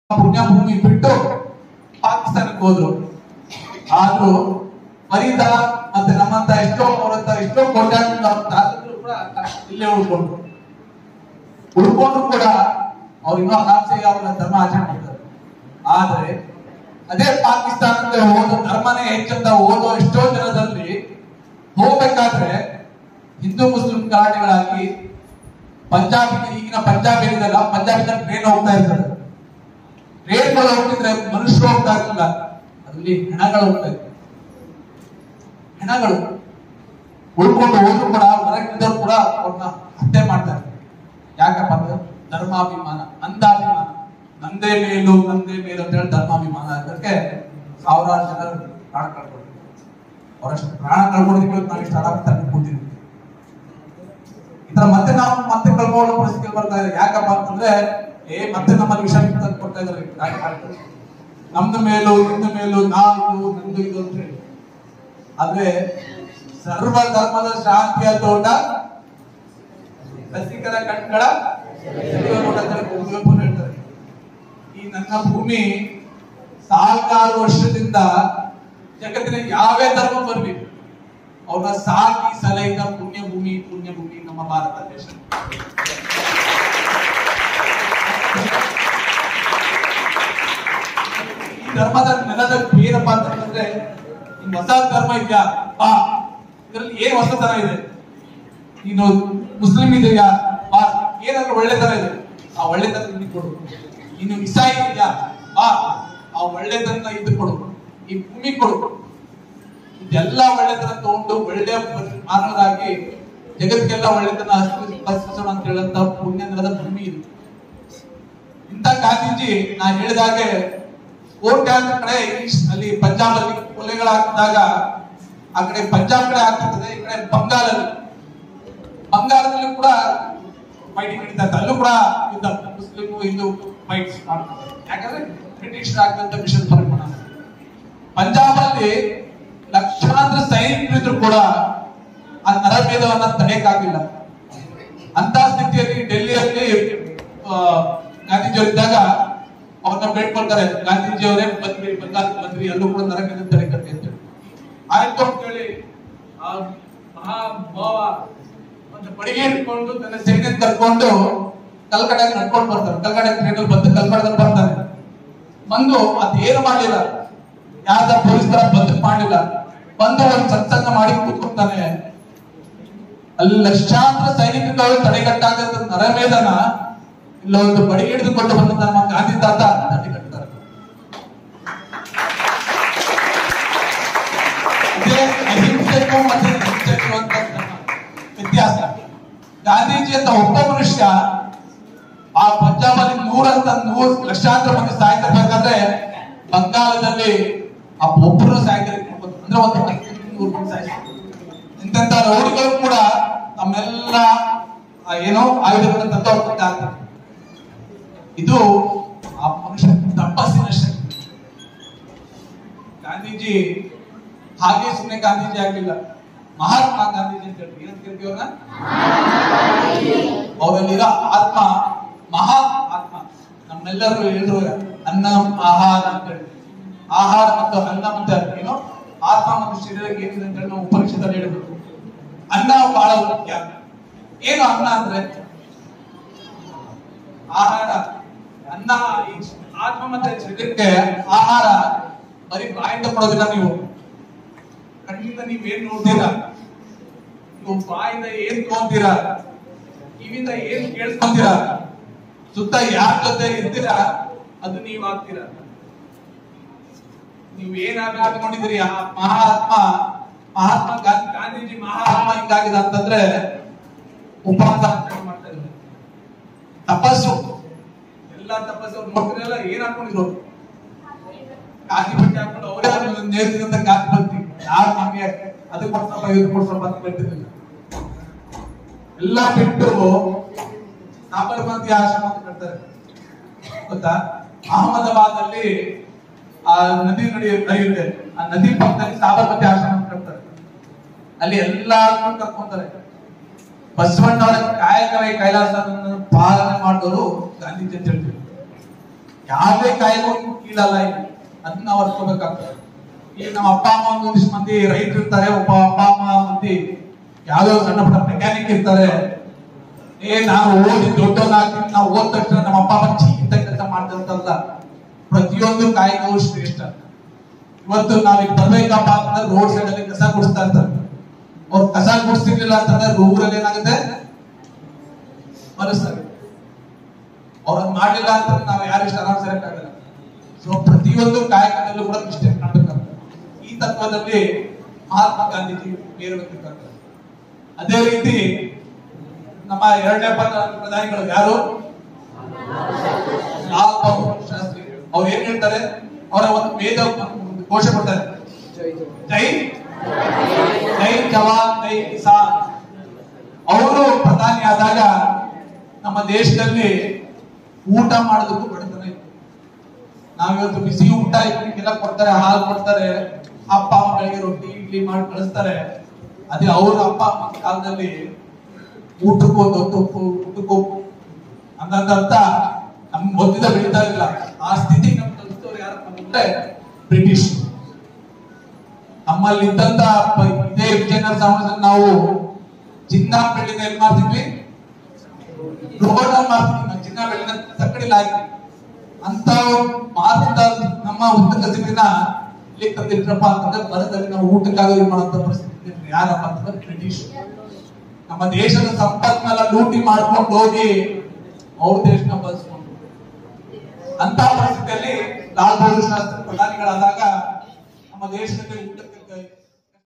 ಪುಣ್ಯಭೂಮಿ ಬಿಟ್ಟು ಪಾಕಿಸ್ತಾನಕ್ಕೆ ಹೋದ್ರು ಆದ್ರೂ ಫರೀದ ಮತ್ತೆ ನಮ್ಮಂತ ಎಷ್ಟೋ ಅವರಂತ ಎಷ್ಟೋ ಕೋಟ್ಯಾಂತರ ನಮ್ಮ ತಾತಂದ್ರು ಕೂಡ ಇಲ್ಲೇ ಉಳ್ಕೊಂಡ್ರು ಉಳ್ಕೊಂಡ್ರು ಕೂಡ ಅವ್ರು ಇನ್ನೂ ಆಸೆಗೆ ಅವರ ಧರ್ಮ ಆಚರಣೆ ಮಾಡ್ತಾರೆ ಆದ್ರೆ ಅದೇ ಪಾಕಿಸ್ತಾನಕ್ಕೆ ಓದೋ ಧರ್ಮನೇ ಹೆಚ್ಚಂತ ಓದೋ ಎಷ್ಟೋ ಜನದಲ್ಲಿ ಹೋಗ್ಬೇಕಾದ್ರೆ ಹಿಂದೂ ಮುಸ್ಲಿಂ ಗಲಾಟೆಗಳಾಗಿ ಪಂಜಾಬಿ ಈಗಿನ ಪಂಜಾಬ್ ಏನಿದೆಲ್ಲ ಪಂಜಾಬಿಂದ ಟ್ರೈನ್ ಹೋಗ್ತಾ ಇರ್ತದೆ ಟ್ರೈನ್ ಗಳು ಹೋಗ್ತಿದ್ರೆ ಮನುಷ್ಯರು ಹೋಗ್ತಾ ಇರಲಿಲ್ಲ ಅದರಲ್ಲಿ ಹೆಣಗಳು ಹೋಗ್ತಾ ಇತ್ತು ಹೆಣಗಳು ಉಳ್ಕೊಂಡು ಹೋದ್ರು ಕೂಡ ಹೊರಗಿದ್ದವ್ರು ಕೂಡ ಅವ್ರನ್ನ ಹತ್ಯೆ ಮಾಡ್ತಾರೆ ಯಾಕಪ್ಪ ಅಂದ್ರೆ ಧರ್ಮಾಭಿಮಾನ ಅಂಧಾಭಿಮಾನ ನಂದೇ ಮೇಲು ನಂದೇ ಮೇಲು ಅಂತ ಹೇಳಿ ಧರ್ಮಾಭಿಮಾನ ಅದಕ್ಕೆ ಸಾವಿರಾರು ಜನರು ಪ್ರಾಣ ಕಳ್ಕೊಂಡ್ರು ಅವರಷ್ಟು ಪ್ರಾಣ ಕಳ್ಕೊಂಡಿದ್ವಿ ನಾವು ಇಷ್ಟು ಆರಾಮ ಕೂತಿದ್ವಿ ಇತರ ಮತ್ತೆ ನಾವು ಮತ್ತೆ ಕಳ್ಕೊಳ್ಳೋ ಪರಿಸ್ಥಿತಿ ಬರ್ತಾ ಇದೆ ಯಾಕಪ್ಪ ಅಂತಂದ್ರೆ ಏ ಮತ್ತೆ ನಮ್ಮಲ್ಲಿ ವಿಷ ತಂದು ಕೊಡ್ತಾ ಇದಾರೆ ರಾಜಕಾರಣಿಗಳು. ನಮ್ದು ಮೇಲು ನಿಂದು ಮೇಲು ನಾನು ನಂದು ಇದು ಅಂತ ಹೇಳಿ ಆದ್ರೆ ಸರ್ವ ಧರ್ಮದ ಶಾಂತಿಯ ತೋಟ ರಸಿಕರ ಕಣ್ಗಳ ಸೆಳೆಯುವ ನೋಟ ಅಂತ ಹೇಳಿ ಕುವೆಂಪು ಹೇಳ್ತಾರೆ ಈ ನನ್ನ ಭೂಮಿ ಸಾವಿರಾರು ವರ್ಷದಿಂದ ಜಗತ್ತಿನ ಯಾವೇ ಧರ್ಮ ಬರ್ಲಿ ಅವ್ರನ್ನ ಸಾಕಿ ಸಲಹಿದ ಪುಣ್ಯ ಭೂಮಿ ಪುಣ್ಯ ಭೂಮಿ ನಮ್ಮ ಭಾರತ ದೇಶ ಈ ಧರ್ಮದ ನೆಲದ ಏನಪ್ಪಾ ಅಂತಂದ್ರೆ ನಿಮ್ ಹೊಸ ಧರ್ಮ ಇದೆಯಾ ಬಾ ಇದರಲ್ಲಿ ಏನ್ ಹೊಸತನ ಇದೆ ನೀನು ಮುಸ್ಲಿಂ ಇದೆಯಾ ಬಾ ಏನಾದ್ರೂ ಒಳ್ಳೆತನ ಇದೆ ಆ ಒಳ್ಳೆತನ ನಿನಗೆ ಕೊಡು ಇನ್ನು ಇಸಾಯಿ ಇದೆಯಾ ಬಾ ಆ ಒಳ್ಳೆತನ ಇದು ಕೊಡು ಈ ಭೂಮಿ ಕೊಡು ಇದೆಲ್ಲ ಒಳ್ಳೆತನ ತಗೊಂಡು ಒಳ್ಳೆ ಮಾನವರಾಗಿ ಜಗತ್ತಿಗೆಲ್ಲ ಒಳ್ಳೆತನ ಹಸ್ತಿಸೋಣ ಅಂತ ಹೇಳಂತ ಪುಣ್ಯ ನೆಲದ ಭೂಮಿ ಇದು ಇಂಥ ಗಾಂಧೀಜಿ ನಾ ಹೇಳಿದಾಗೆ ಕೋಟ್ಯಾಂತರ ಕಡೆ ಈ- ಅಲ್ಲಿ ಪಂಜಾಬ್ ಅಲ್ಲಿ ಕೊಲೆಗಳಾಗ್ತಿದ್ದಾಗ ಆ ಕಡೆ ಪಂಜಾಬ್ ಕಡೆ ಆಗ್ತಿರ್ತದೆ ಈ ಕಡೆ ಬಂಗಾಲಲ್ಲಿ ಬಂಗಾಳದಲ್ಲಿ ಕೂಡ ಫೈಟಿಂಗ್ ನಡೀತಾ ಇತ್ತು ಅಲ್ಲೂ ಕೂಡ ಯುದ್ಧ ಮುಸ್ಲಿಂ ಹಿಂದೂ ಫೈಟ್ ಮಾಡ್ತಾರೆ ಯಾಕಂದ್ರೆ ಬ್ರಿಟಿಷ್ ಆಗ್ತಂತ ಮಿಷನ್ ಪರಿಮಾಣ ಪಂಜಾಬ್ ಅಲ್ಲಿ ಲಕ್ಷಾಂತರ ಸೈನಿಕರಿದ್ರು ಕೂಡ ಆ ನರಭೇದವನ್ನ ತಡೆಯಕ್ಕಾಗಿಲ್ಲ ಅಂತ ಸ್ಥಿತಿಯಲ್ಲಿ ಡೆಲ್ಲಿಯಲ್ಲಿ ಆ, ಗಾಂಧೀಜಿಯವರು ಇದ್ದಾಗ ಅವ್ರನ್ನ ಬೇಡ್ಕೊಳ್ತಾರೆ ಗಾಂಧೀಜಿಯವರೇ ಬಂದ್ರಿ ಬಂಗಾಳ ಬಂದ್ರಿ ಎಲ್ಲೂ ಕೂಡ ನರಭೇದ ತಡೆಗಟ್ಟಿ ಅಂತ ಹೇಳಿ. ಆಯ್ತು ಅಂತ ಹೇಳಿ ಆ ಮಹಾಭಾವ ಒಂದು ಬಡಿಗೆ ಇಟ್ಕೊಂಡು ತನ್ನ ಸೈನ್ಯ ಕರ್ಕೊಂಡು ಕಲ್ಕಟ್ಟಾಗಿ ನಡ್ಕೊಂಡು ಬರ್ತಾರೆ ಕಲ್ಕಟ್ಟ ಟ್ರೈನಲ್ಲಿ ಬಂದು ಕಲ್ಕಟ್ಟದಲ್ಲಿ ಬರ್ತಾನೆ ಬಂದು ಅದೇನು ಮಾಡಲಿಲ್ಲ ಯಾರ್ದ ಪೊಲೀಸ್ ತರ ಬಂದು ಮಾಡಿಲ್ಲ ಬಂದು ಒಂದು ಸತ್ಸಂಗ ಮಾಡಿ ಕೂತ್ಕೊಂತಾನೆ ಅಲ್ಲಿ ಲಕ್ಷಾಂತರ ಸೈನಿಕಗಳು ತಡೆಗಟ್ಟಾಗ ನರಮೇಧನ ಇಲ್ಲ ಒಂದು ಬಡಿ ಹಿಡಿದುಕೊಂಡು ಬಂದ ನಮ್ಮ ಗಾಂಧಿ ತಾತ ತಡೆಗಟ್ತಾರೆ ಇದೇ ಅಹಿಂಸೆಗೂ ಮತ್ತೆ ಹಿಂಸೆಗೂ ಅಂತ ವ್ಯತ್ಯಾಸ ಗಾಂಧೀಜಿ ಅಂತ ಒಬ್ಬ ಮನುಷ್ಯ ಆ ಪಂಜಾಬ್ ಅಲ್ಲಿ ನೂರಂತ ನೂರು ಲಕ್ಷಾಂತರ ಮಂದಿ ಸಾಯ್ತಿರ್ಬೇಕಾದ್ರೆ ಬಂಗಾಳದಲ್ಲಿ ಆ ಒಬ್ಬರು ಸಾಯ್ತಾರೆ ಅಂದ್ರೆ ಒಂದು ಐದು ನೂರು ಮಂದಿ ಸಾಯ್ತಾರೆ ಇಂಥ ರೌಡಿಗಳು ಕೂಡ ತಮ್ಮೆಲ್ಲ ಆ ಏನೋ ಆಯುಧಗಳನ್ನು ತಂದು ಅವ್ರ ಕಡೆ ಹಾಕ್ತಾರೆ ಇದು ಆ ಮನುಷ್ಯ ತಪಸ್ಸಿನ ಶಕ್ತಿ ಗಾಂಧೀಜಿ ಹಾಗೆ ಸುಮ್ಮನೆ ಗಾಂಧೀಜಿ ಆಗಿಲ್ಲ ಮಹಾತ್ಮ ಗಾಂಧೀಜಿ ಅಂತ ಹೇಳ್ತೀವಿ ಏನಂತ ಕರಿತೀವಿ ಅವ್ರನ್ನ ಅವರಲ್ಲಿರೋ ಆತ್ಮ ಮಹಾ ಆತ್ಮ ನಮ್ಮೆಲ್ಲರೂ ಹೇಳಿದ್ರು ಅನ್ನ ಆಹಾರ ಅಂತ ಹೇಳಿ ಆಹಾರ ಮತ್ತು ಅನ್ನ ಮತ್ತೆ ಏನು ಆತ್ಮ ಮತ್ತು ಶರೀರಕ್ಕೆ ಏನಿದೆ ಅಂತ ಹೇಳಿ ನಾವು ಉಪನಿಷತ್ತಲ್ಲಿ ಹೇಳಬೇಕು ಅನ್ನ ಬಹಳ ಮುಖ್ಯ ಏನು ಅನ್ನ ಅಂದ್ರೆ ಆಹಾರ ಅನ್ನ ಈ ಆತ್ಮ ಮತ್ತೆ ಶರೀರಕ್ಕೆ ಆಹಾರ ಬರೀ ಬಾಯಿಂದ ಕೊಡೋದಿಲ್ಲ ನೀವು ಕಣ್ಣಿಂದ ನೀವ್ ಏನ್ ನೋಡ್ತೀರಾ ನೀವು ಬಾಯಿಂದ ಏನ್ ತಗೊಂತೀರಾ ಕಿವಿಯಿಂದ ಏನ್ ಕೇಳಿಸ್ಕೊಂತೀರಾ ಸುತ್ತ ಯಾರ ಜೊತೆ ಇರ್ತೀರಾ ಅದು ನೀವ್ ಆಗ್ತೀರಾ ನೀವು ಏನಾಗ ಅನ್ಕೊಂಡಿದ್ದೀರಿ ಆ ಮಹಾತ್ಮ ಮಹಾತ್ಮ ಗಾಂಧಿ ಗಾಂಧೀಜಿ ಮಹಾತ್ಮ ಹಿಂಗಾಗಿದೆ ಅಂತಂದ್ರೆ ಉಪವಾಸ ಆಚರಣೆ ಮಾಡ್ತಾ ಇದ್ದಾರೆ ತಪಸ್ಸು ಎಲ್ಲ ತಪಸ್ಸು ಅವ್ರು ನೋಡ್ತಿರಲ್ಲ ಏನ್ ಹಾಕೊಂಡಿದ್ರು ಅವ್ರು? ಗಾಂಧಿ ಬಟ್ಟೆ ಹಾಕೊಂಡು ಅವರೇ ನೇರ್ತಿದಂತ ಗಾಂಧಿ ಭಕ್ತಿ ಯಾರು ನಮ್ಗೆ ಅದು ಕೊಡ್ಸಪ್ಪ ಇದು ಕೊಡ್ಸಪ್ಪ ಅಂತ ಬರ್ತಿರ್ಲಿಲ್ಲ ಎಲ್ಲ ಬಿಟ್ಟು ಸಾಬರಮತಿ ಆಶ್ರಮ ಅಂತ ಕಟ್ತಾರೆ ಗೊತ್ತಾ ಅಹಮದಾಬಾದ್ ಅಲ್ಲಿ ಆ ನದಿ ನಡಿ ನಡೆಯುತ್ತೆ ಆ ನದಿ ಪಕ್ಕದಲ್ಲಿ ಸಾಬರಮತಿ ಆಶ್ರಮ ಅಂತ ಕಟ್ತಾರೆ ಅಲ್ಲಿ ಎಲ್ಲಾರನ್ನೂ ಕರ್ಕೊಂತಾರೆ ಬಸವಣ್ಣವರ ಕಾಯಕವೇ ಕೈಲಾಸ ಪಾಲನೆ ಮಾಡಿದವರು ಗಾಂಧೀಜಿ ಅಂತ ಹೇಳ್ತೀವಿ ಯಾವುದೇ ಕಾಯಿಲೆ ಕೀಳಲ್ಲ ಇಲ್ಲಿ ಅದನ್ನ ನಾವು ಅರ್ಕೋಬೇಕಾಗ್ತದೆ ಈಗ ನಮ್ಮ ಅಪ್ಪ ಅಮ್ಮ ಒಂದೊಂದಿಷ್ಟು ಮಂದಿ ರೈತರು ಇರ್ತಾರೆ ಒಬ್ಬ ಅಪ್ಪ ಅಮ್ಮ ಮಂದಿ ಯಾವ್ದೋ ಸಣ್ಣ ಪುಟ್ಟ ಮೆಕ್ಯಾನಿಕ್ ಇರ್ತಾರೆ ಏ ನಾವು ಓದಿ ದೊಡ್ಡವನಾಗ್ತೀನಿ ನಾವು ಓದ್ ತಕ್ಷಣ ನಮ್ಮ ಅಪ್ಪ ಅಮ್ಮ ಚೀಕಿಂತ ಕೆಲಸ ಮಾಡ್ದಂತಲ್ಲ ಪ್ರತಿಯೊಂದು ಕಾಯಿಗೂ ಶ್ರೇಷ್ಠ ಇವತ್ತು ನಾವೀಗ ಬರ್ಬೇಕಪ್ಪ ಅಂತಂದ್ರೆ ರೋಡ್ ಸೈಡ್ ಅಲ್ಲಿ ಕಸ ಗುಡಿಸ್ತಾ ಇರ್ತಾರೆ ಅವ್ರು ಕಸ ಗುಡಿಸ್ತಿರ್ಲಿಲ್ಲ ಅಂತಂದ್ರೆ ಊರಲ್ಲಿ ಏನಾಗುತ್ತೆ ಮನಸ್ಸಾಗುತ್ತೆ ಅವ್ರನ್ನ ಮಾಡಿಲ್ಲ ಅಂತಂದ್ರೆ ನಾವು ಯಾರು ಇಷ್ಟ ಆರಾಮ್ ಆಗಲ್ಲ ಸೊ ಪ್ರತಿಯೊಂದು ಕಾಯಕದಲ್ಲೂ ಕೂಡ ನಿಷ್ಠೆ ಕಾಣಬೇಕಾಗ್ತದೆ ಈ ತತ್ವದಲ್ಲಿ ಮಹಾತ್ಮ ಗಾಂಧೀಜಿ ಬೇರಬೇಕಾಗ್ತದೆ ಅದೇ ರೀತಿ ನಮ್ಮ ಎರಡನೇ ಪದ ಪ್ರಧಾನಿಗಳು ಯಾರು ಲಾಲ್ ಬಹದ್ದೂರ್ ಶಾಸ್ತ್ರಿ ಅವ್ರು ಏನ್ ಹೇಳ್ತಾರೆ ಅವರ ಒಂದು ವೇದ ಒಂದು ಘೋಷ ಕೊಡ್ತಾರೆ ಜೈ ಜೈ ಜವಾನ್ ಜೈ ಕಿಸಾನ್ ಅವರು ಪ್ರಧಾನಿ ಆದಾಗ ನಮ್ಮ ದೇಶದಲ್ಲಿ ಊಟ ಮಾಡೋದಕ್ಕೂ ಬಡತನ ಇತ್ತು ನಾವಿವತ್ತು ಬಿಸಿ ಊಟ ಎಲ್ಲ ಕೊಡ್ತಾರೆ ಹಾಲು ಕೊಡ್ತಾರೆ ಅಪ್ಪ ಅಮ್ಮಗಳಿಗೆ ರೊಟ್ಟಿ ಇಡ್ಲಿ ಮಾಡಿ ಕಳಿಸ್ತಾರೆ ಅದೇ ಅವ್ರ ಅಪ್ಪ ಅಮ್ಮ ಕಾಲದಲ್ಲಿ ಊಟಕ್ಕೂ ಒಂದು ಹೊತ್ತು ಉಪ್ಪು, ಊಟಕ್ಕೂ ಹಂಗಂತ ನಮ್ ಮೊದಲಿಂದ ಬೆಳೀತಾ ಇಲ್ಲ ಆ ಸ್ಥಿತಿ ನಮ್ ಕಲಿಸ್ತವ್ರು ಯಾರಪ್ಪ ಅಂದ್ರೆ ಬ್ರಿಟಿಷ್ ನಮ್ಮಲ್ಲಿ ಇದ್ದಂತ ಪ- ಇದೇ ವಿಜಯನಗರ ಸಾಮ್ರಾಜ್ಯದಲ್ಲಿ ನಾವು ಚಿನ್ನ ಬೆಳ್ಳಿನ ಎಲ್ಲಿ ಮಾಡ್ತಿದ್ವಿ ರೋಡ್ ಮಾಡ್ತಿದ್ವಿ ನಾವು ಚಿನ್ನ ಬೆಳ್ಳಿನ ತಕ್ಕಡಿಲ್ ಹಾಕಿ ಅಂತ ಮಾತಿಂದ ನಮ್ಮ ಉತ್ತಮ ಕಸಿಬಿನ ಇಲ್ಲಿ ತಂದಿಟ್ರಪ್ಪ ಅಂತಂದ್ರೆ ಬರದಲ್ಲಿ ನಾವು ಊಟಕ್ಕಾಗ ಇದು ಮಾಡುವಂತ ಪರಿಸ್ಥಿತಿ ಇತ್ತು. ಯಾರಪ್ಪ ಅಂತಂದ್ರೆ ಬ್ರಿಟಿಷ್ ನಮ್ಮ ದೇಶದ ಸಂಪತ್ನೆಲ್ಲ ಲೂಟಿ ಮಾಡ್ಕೊಂಡು ಹೋಗಿ ಅವ್ರ ದೇಶನ ಬಳಸ್ಕೊಂಡು ಅಂತ ಪರಿಸ್ಥಿತಿಯಲ್ಲಿ ಲಾಲ್ ಬಹದ್ದೂರ್ ಶಾಸ್ತ್ರಿ ಪ್ರಧಾನಿಗಳಾದಾಗ ನಮ್ಮ ದೇಶದಲ್ಲಿ ಊಟಕ್ಕೆ